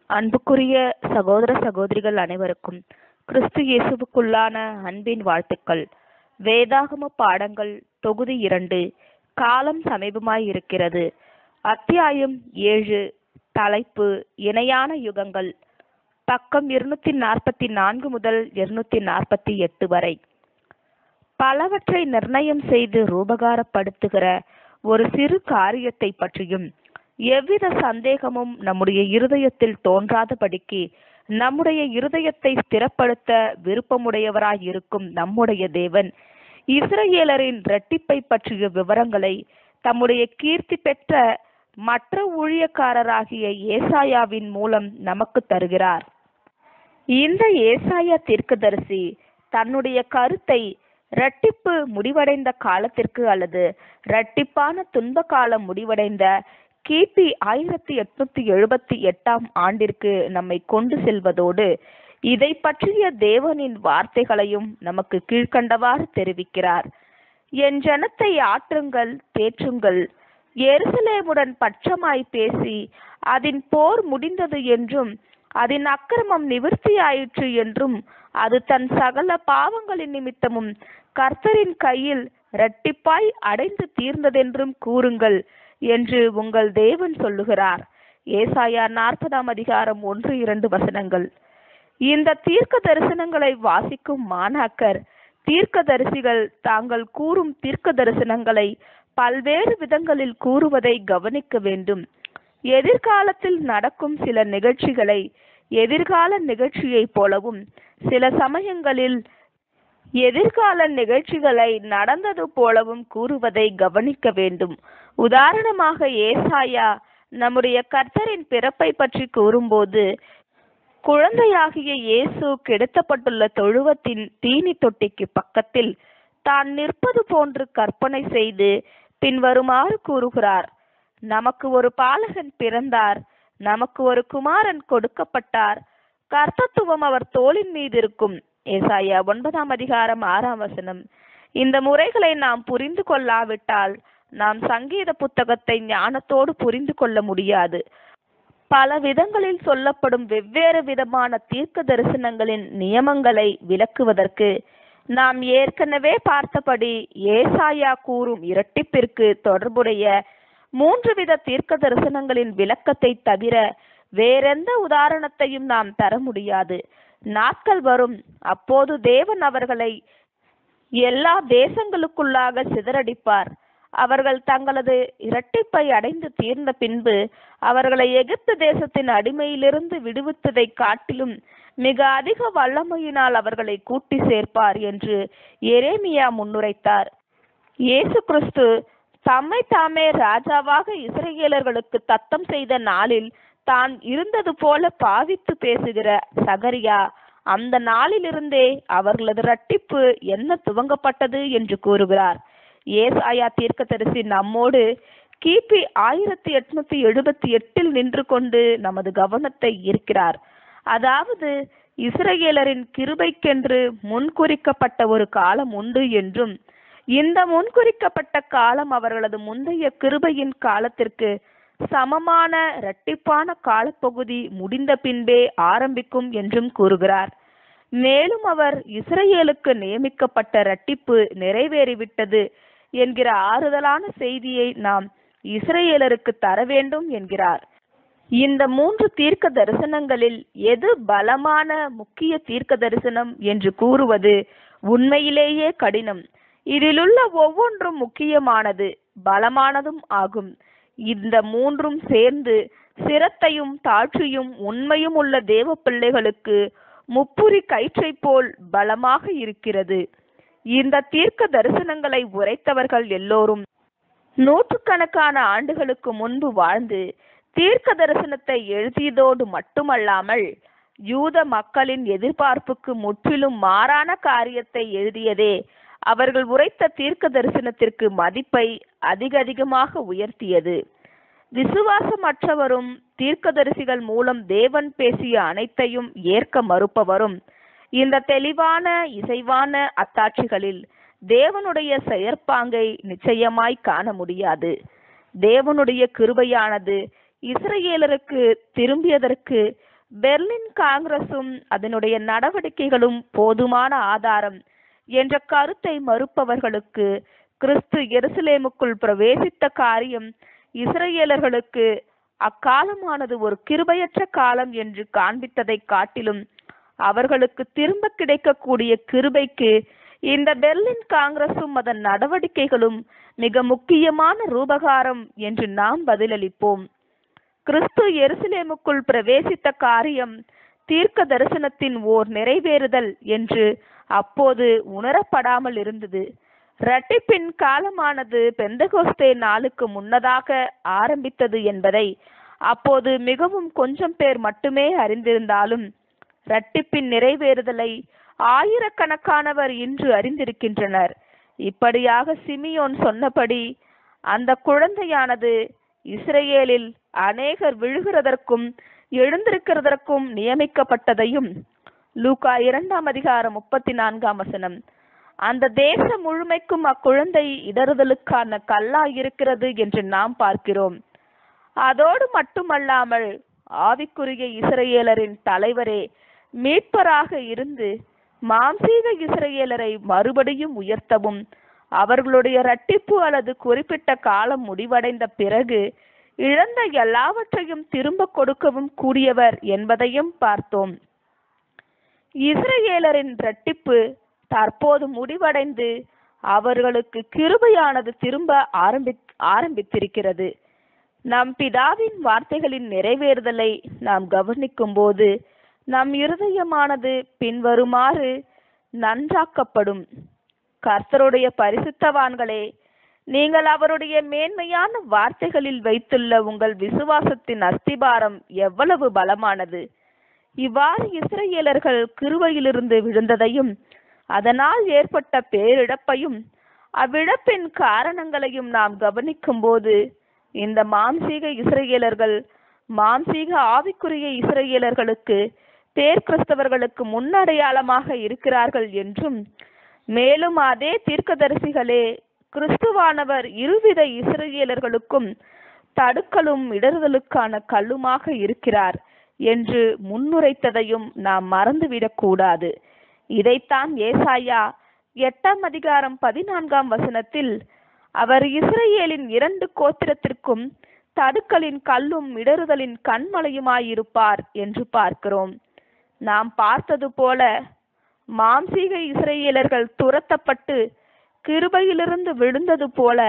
அன்புக்குரிய சகோதர சகோதரிகள் அனைவருக்கும் கிறிஸ்து இயேசுவுக்குள்ளான அன்பின் வாழ்த்துக்கள் வேதாகம பாடங்கள் தொகுதி இரண்டு காலம் சமீபமாய் இருக்கிறது அத்தியாயம் ஏழு தலைப்பு இணையான யுகங்கள் பக்கம் இருநூத்தி நாற்பத்தி நான்கு முதல் இருநூத்தி நாற்பத்தி எட்டு வரை பலவற்றை நிர்ணயம் செய்து ரூபகாரப்படுத்துகிற ஒரு சிறு காரியத்தை பற்றியும் எவ்வித சந்தேகமும் நம்முடைய இருதயத்தில் தோன்றாதபடிக்கு நம்முடைய இருதயத்தை ஸ்திரப்படுத்த விருப்பமுடையவராய் இருக்கும் நம்முடைய தேவன் இஸ்ரவேலரின் இரட்டிப்பை பற்றிய விவரங்களை தம்முடைய கீர்த்தி பெற்ற மற்ற ஊழியக்காரராகிய ஏசாயாவின் மூலம் நமக்கு தருகிறார் இந்த ஏசாயா தீர்க்கதரிசி தன்னுடைய கருத்தை இரட்டிப்பு முடிவடைந்த காலத்திற்கு அல்லது இரட்டிப்பான துன்ப காலம் முடிவடைந்த கிபி ஆயிரத்தி எட்நூத்தி எழுபத்தி எட்டாம் ஆண்டிற்கு நம்மை கொண்டு செல்வதோடு இதை பற்றிய தேவனின் வார்த்தைகளையும் நமக்கு கீழ்கண்டவாறு தெரிவிக்கிறார் என் ஜனத்தை ஆற்றுங்கள் தேற்றுங்கள் எருசலேமுடன் பட்சமாய் பேசி அதன் போர் முடிந்தது என்றும் அதன் அக்கிரமம் நிவர்த்தியாயிற்று என்றும் அது தன் சகல பாவங்களின் நிமித்தமும் கர்த்தரின் கையில் இரட்டிப்பாய் அடைந்து தீர்ந்ததென்றும் கூறுங்கள் என்று உங்கள் தேவன் சொல்லுகிறார் ஏசாயா நாற்பதாம் அதிகாரம் ஒன்று இரண்டு வசனங்கள் இந்த தீர்க்க தரிசனங்களை வாசிக்கும் மாணாக்கர் தீர்க்க தரிசிகள் தாங்கள் கூறும் தீர்க்க தரிசனங்களை பல்வேறு விதங்களில் கூறுவதை கவனிக்க வேண்டும் எதிர்காலத்தில் நடக்கும் சில நிகழ்ச்சிகளை எதிர்கால நிகழ்ச்சியைப் போலவும் சில சமயங்களில் எதிர்கால நிகழ்ச்சிகளை நடந்தது போலவும் கூறுவதை கவனிக்க வேண்டும் உதாரணமாக ஏசாயா நம்முடைய கர்த்தரின் பிறப்பை பற்றி கூறும்போது குழந்தையாகிய இயேசு கிடத்தப்பட்டுள்ள தொழுவத்தின் தீனி தொட்டிக்கு பக்கத்தில் தான் நிற்பது போன்று கற்பனை செய்து பின்வருமாறு கூறுகிறார் நமக்கு ஒரு பாலகன் பிறந்தார் நமக்கு ஒரு குமாரன் கொடுக்கப்பட்டார் கர்த்தத்துவம் அவர் தோளின் மீது இருக்கும் ஏசாயா ஒன்பதாம் அதிகாரம் ஆறாம் வசனம் இந்த முறைகளை நாம் புரிந்து கொள்ளாவிட்டால் நாம் சங்கீத புத்தகத்தை ஞானத்தோடு புரிந்து கொள்ள முடியாது பல விதங்களில் சொல்லப்படும் வெவ்வேறு விதமான தீர்க்க தரிசனங்களின் நியமங்களை விளக்குவதற்கு நாம் ஏற்கனவே பார்த்தபடி ஏசாயா கூறும் இரட்டிப்பிற்கு தொடர்புடைய மூன்று வித தீர்க்க தரிசனங்களின் விளக்கத்தை தவிர வேறெந்த உதாரணத்தையும் நாம் தர முடியாது நாட்கள் வரும் அப்போது தேவன் அவர்களை எல்லா தேசங்களுக்குள்ளாக சிதறடிப்பார் அவர்கள் தங்களது இரட்டிப்பை அடைந்து தீர்ந்த பின்பு அவர்களை எகிப்து தேசத்தின் அடிமையிலிருந்து விடுவித்ததை காட்டிலும் மிக அதிக வல்லமையினால் அவர்களை கூட்டி சேர்ப்பார் என்று எரேமியா முன்னுரைத்தார் இயேசு கிறிஸ்து தம்மை தாமே ராஜாவாக இஸ்ரேலர்களுக்கு தத்தம் செய்த நாளில் தான் இருந்தது போல பாவித்து பேசுகிற சகரியா அந்த நாளிலிருந்தே அவர்களது ரட்டிப்பு என்ன துவங்கப்பட்டது என்று கூறுகிறார் ஏசாயா தீர்க்கதரிசி நம்மோடு கிபி ஆயிரத்தி எட்நூத்தி எழுபத்தி எட்டில் நின்று கொண்டு நமது கவனத்தை ஈர்க்கிறார் அதாவது இஸ்ரேலரின் கிருபைக்கென்று முன்குறிக்கப்பட்ட ஒரு காலம் உண்டு என்றும் இந்த முன்குறிக்கப்பட்ட காலம் அவர்களது முந்தைய கிருபையின் காலத்திற்கு சமமான இரட்டிப்பான காலப்பகுதி முடிந்த பின்பே ஆரம்பிக்கும் என்றும் கூறுகிறார் மேலும் அவர் இஸ்ரேலுக்கு நியமிக்கப்பட்ட இரட்டிப்பு நிறைவேறிவிட்டது என்கிற ஆறுதலான செய்தியை நாம் இஸ்ரேலருக்கு தர வேண்டும் என்கிறார் இந்த மூன்று தீர்க்க தரிசனங்களில் எது பலமான முக்கிய தீர்க்க தரிசனம் என்று கூறுவது உண்மையிலேயே கடினம் இதிலுள்ள ஒவ்வொன்றும் முக்கியமானது பலமானதும் ஆகும் இந்த மூன்றும் சேர்ந்து சிரத்தையும் தாழ்ச்சியும் உண்மையும் உள்ள தேவ பிள்ளைகளுக்கு முப்புரி கயிற்றை போல் பலமாக இருக்கிறது இந்த தீர்க்க தரிசனங்களை உரைத்தவர்கள் எல்லோரும் நூற்றுக்கணக்கான ஆண்டுகளுக்கு முன்பு வாழ்ந்து தீர்க்க தரிசனத்தை எழுதியதோடு மட்டுமல்லாமல் யூத மக்களின் எதிர்பார்ப்புக்கு முற்றிலும் மாறான காரியத்தை எழுதியதே அவர்கள் உரைத்த தீர்க்க தரிசனத்திற்கு மதிப்பை அதிக அதிகமாக உயர்த்தியது விசுவாசமற்றவரும் தீர்க்கதரிசிகள் மூலம் தேவன் பேசிய அனைத்தையும் ஏற்க மறுப்பவரும் இந்த தெளிவான இசைவான அத்தாட்சிகளில் தேவனுடைய செயற்பாங்கை நிச்சயமாய் காண முடியாது தேவனுடைய கிருபையானது இஸ்ரவேலருக்கு திரும்பியதற்கு பெர்லின் காங்கிரசும் அதனுடைய நடவடிக்கைகளும் போதுமான ஆதாரம் என்ற கருத்தை மறுப்பவர்களுக்கு கிறிஸ்து எருசலேமுக்குள் பிரவேசித்த காரியம் இஸ்ரேலர்களுக்கு அக்காலமானது ஒரு கிருபையற்ற காலம் என்று காண்பித்ததை காட்டிலும் அவர்களுக்கு திரும்ப கிடைக்கக்கூடிய கிருபைக்கு இந்த பெர்லின் காங்கிரசும் அதன் நடவடிக்கைகளும் மிக முக்கியமான ரூபகாரம் என்று நாம் பதிலளிப்போம் கிறிஸ்து எருசலேமுக்குள் பிரவேசித்த காரியம் தீர்க்க தரிசனத்தின் ஓர் நிறைவேறுதல் என்று அப்போது உணரப்படாமல் இருந்தது ரட்டிப்பின் காலமானது பெந்தகோஸ்தே நாளுக்கு முன்னதாக ஆரம்பித்தது என்பதை அப்போது மிகவும் கொஞ்சம் பேர் மட்டுமே அறிந்திருந்தாலும் ரட்டிப்பின் நிறைவேறுதலை ஆயிரக்கணக்கானவர் இன்று அறிந்திருக்கின்றனர் இப்படியாக சிமியோன் சொன்னபடி அந்த குழந்தையானது இஸ்ரேலில் அநேகர் விழுகிறதற்கும் எழுந்திருக்கிறதற்கும் நியமிக்கப்பட்டதையும் லூகா இரண்டாம் அதிகாரம் முப்பத்தி நான்காம் வசனம் அந்த தேசம் முழுமைக்கும் அக்குழந்தை இடறுதலுக்கான கல்லாயிருக்கிறது என்று நாம் பார்க்கிறோம் அதோடு மட்டுமல்லாமல் ஆவிக்குரிய இஸ்ரேலரின் தலைவரே மீட்பராக இருந்து மாம்சீக இஸ்ரேலரை மறுபடியும் உயர்த்தவும் அவர்களுடைய ரட்டிப்பு அல்லது குறிப்பிட்ட காலம் முடிவடைந்த பிறகு இழந்த எல்லாவற்றையும் திரும்ப கொடுக்கவும் கூடியவர் என்பதையும் பார்த்தோம் இஸ்ரேலரின் ரட்டிப்பு தற்போது முடிவடைந்து அவர்களுக்கு கிருபையானது திரும்ப ஆரம்பி ஆரம்பித்திருக்கிறது நம் பிதாவின் வார்த்தைகளின் நிறைவேறுதலை நாம் கவனிக்கும் போது நம் இருதயமானது பின்வருமாறு நன்றாக்கப்படும் கர்த்தருடைய பரிசுத்தவான்களே நீங்கள் அவருடைய மேன்மையான வார்த்தைகளில் வைத்துள்ள உங்கள் விசுவாசத்தின் அஸ்திபாரம் எவ்வளவு பலமானது இவ்வாறு இஸ்ரேலர்கள் கிருவையிலிருந்து விழுந்ததையும் அதனால் ஏற்பட்ட பேரிழப்பையும் அவ்விழப்பின் காரணங்களையும் நாம் கவனிக்கும் போது இந்த மாம்சீக இஸ்ரேலர்கள் மாம்சீக ஆவிக்குரிய இஸ்ரேலர்களுக்கு பேர் கிறிஸ்தவர்களுக்கு முன்னடையாளமாக இருக்கிறார்கள் என்றும் மேலும் அதே தீர்க்கதரிசிகளே கிறிஸ்துவானவர் இருவித இஸ்ரேலர்களுக்கும் தடுக்கலும் இடறுதலுக்கான கல்லுமாக இருக்கிறார் என்று முன்னுரைத்ததையும் நாம் மறந்துவிடக் கூடாது இதைத்தான் ஏசாயா எட்டாம் அதிகாரம் பதினான்காம் வசனத்தில் அவர் இஸ்ரேலின் இரண்டு கோத்திரத்திற்கும் தடுக்கலின் கல்லும் இடறுதலின் கண்மலையுமாயிருப்பார் என்று பார்க்கிறோம் நாம் பார்த்தது போல மாம்சீக இஸ்ரேலர்கள் துரத்தப்பட்டு கிருபையிலிருந்து விழுந்தது போல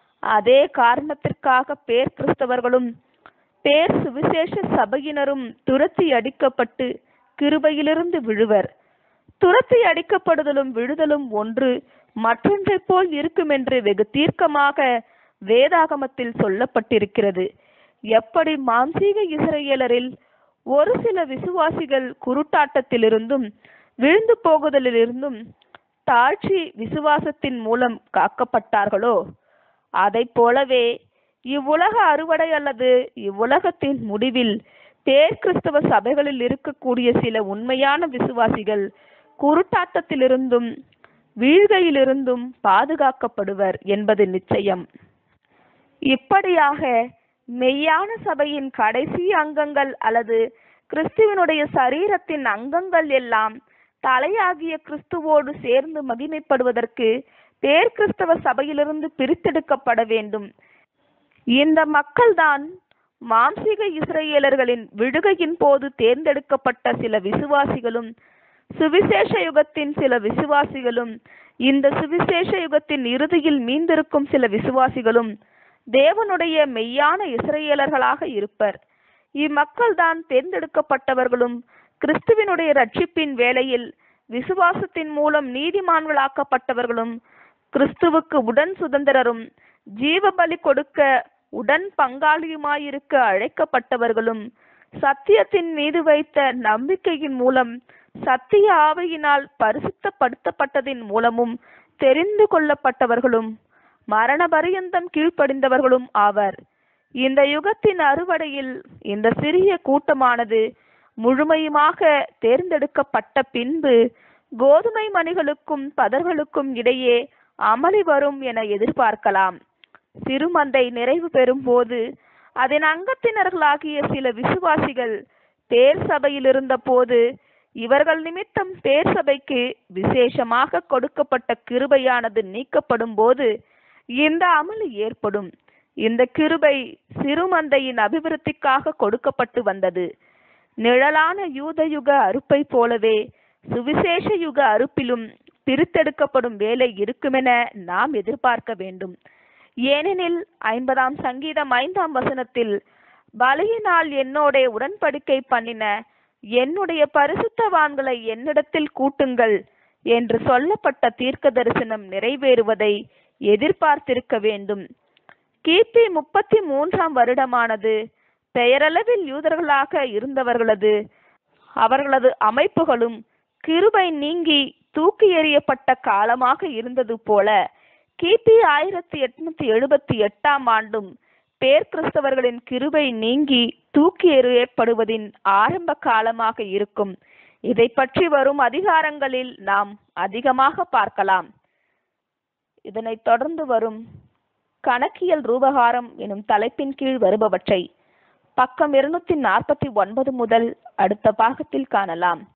அதே காரணத்திற்காக பேர் கிறிஸ்தவர்களும் பேர் சுவிசேஷ சபையினரும் துரத்தி அடிக்கப்பட்டு கிருபையிலிருந்து விழுவர் துரத்தி அடிக்கப்படுதலும் விழுதலும் ஒன்று மற்றொன்றைப் போல் இருக்கும் என்று வெகு தீர்க்கமாக வேதாகமத்தில் சொல்லப்பட்டிருக்கிறது எப்படி மாம்சீக இஸ்ரேலரில் ஒரு சில விசுவாசிகள் குருட்டாட்டத்திலிருந்தும் விழுந்து போகுதலிலிருந்தும் தாழ்ச்சி விசுவாசத்தின் மூலம் காக்கப்பட்டார்களோ அதைப் போலவே இவ்வுலக அறுவடை அல்லது இவ்வுலகத்தின் முடிவில் பேர் கிறிஸ்தவ சபைகளில் இருக்கக்கூடிய சில உண்மையான விசுவாசிகள் குருட்டாட்டத்திலிருந்தும் வீழ்கையிலிருந்தும் பாதுகாக்கப்படுவர் என்பது நிச்சயம் இப்படியாக மெய்யான சபையின் கடைசி அங்கங்கள் அல்லது கிறிஸ்துவனுடைய சரீரத்தின் அங்கங்கள் எல்லாம் தலையாகிய கிறிஸ்துவோடு சேர்ந்து மகிமைப்படுவதற்கு பேர் கிறிஸ்தவ சபையிலிருந்து பிரித்தெடுக்கப்பட வேண்டும் இந்த மக்கள்தான் மாம்சீக இஸ்ரேலர்களின் விடுகையின் போது தேர்ந்தெடுக்கப்பட்ட சில விசுவாசிகளும் சுவிசேஷ யுகத்தின் சில விசுவாசிகளும் இந்த சுவிசேஷ யுகத்தின் இறுதியில் மீந்திருக்கும் சில விசுவாசிகளும் தேவனுடைய மெய்யான இஸ்ரேலர்களாக இருப்பர் இம்மக்கள் தான் தேர்ந்தெடுக்கப்பட்டவர்களும் கிறிஸ்துவினுடைய ரட்சிப்பின் வேளையில் விசுவாசத்தின் மூலம் நீதிமான்களாக்கப்பட்டவர்களும் கிறிஸ்துவுக்கு உடன் சுதந்திரரும் ஜீவ பலி கொடுக்க உடன் பங்காளியுமாயிருக்க அழைக்கப்பட்டவர்களும் சத்தியத்தின் மீது வைத்த நம்பிக்கையின் மூலம் சத்திய ஆவையினால் பரிசுத்தப்படுத்தப்பட்டதின் மூலமும் தெரிந்து கொள்ளப்பட்டவர்களும் மரண பரியந்தம் கீழ்ப்படிந்தவர்களும் ஆவர் இந்த யுகத்தின் அறுவடையில் இந்த சிறிய கூட்டமானது முழுமையுமாக தேர்ந்தெடுக்கப்பட்ட பின்பு கோதுமை மணிகளுக்கும் பதர்களுக்கும் இடையே அமளி வரும் என எதிர்பார்க்கலாம் சிறுமந்தை நிறைவு பெறும் போது அதன் அங்கத்தினர்களாகிய சில விசுவாசிகள் பேர் சபையில் இருந்தபோது இவர்கள் நிமித்தம் பேர் சபைக்கு விசேஷமாக கொடுக்கப்பட்ட கிருபையானது நீக்கப்படும் போது இந்த அமளி ஏற்படும் இந்த கிருபை சிறுமந்தையின் அபிவிருத்திக்காக கொடுக்கப்பட்டு வந்தது நிழலான யூதயுக அறுப்பை போலவே சுவிசேஷ யுக அறுப்பிலும் பிரித்தெடுக்கப்படும் வேலை இருக்குமென நாம் எதிர்பார்க்க வேண்டும் ஏனெனில் ஐம்பதாம் சங்கீதம் ஐந்தாம் வசனத்தில் பலியினால் என்னோட உடன்படிக்கை பண்ணின என்னுடைய பரிசுத்தவான்களை என்னிடத்தில் கூட்டுங்கள் என்று சொல்லப்பட்ட தீர்க்க தரிசனம் நிறைவேறுவதை எதிர்பார்த்திருக்க வேண்டும் கிபி முப்பத்தி மூன்றாம் வருடமானது பெயரளவில் யூதர்களாக இருந்தவர்களது அவர்களது அமைப்புகளும் கிருபை நீங்கி தூக்கி எறியப்பட்ட காலமாக இருந்தது போல கிபி ஆயிரத்தி எட்நூத்தி எழுபத்தி எட்டாம் ஆண்டும் பேர் கிறிஸ்தவர்களின் கிருபை நீங்கி தூக்கி எறியப்படுவதின் ஆரம்ப காலமாக இருக்கும் இதை பற்றி வரும் அதிகாரங்களில் நாம் அதிகமாக பார்க்கலாம் இதனைத் தொடர்ந்து வரும் கணக்கியல் ரூபகாரம் எனும் தலைப்பின் கீழ் வருபவற்றை பக்கம் இருநூத்தி நாற்பத்தி ஒன்பது முதல் அடுத்த பாகத்தில் காணலாம்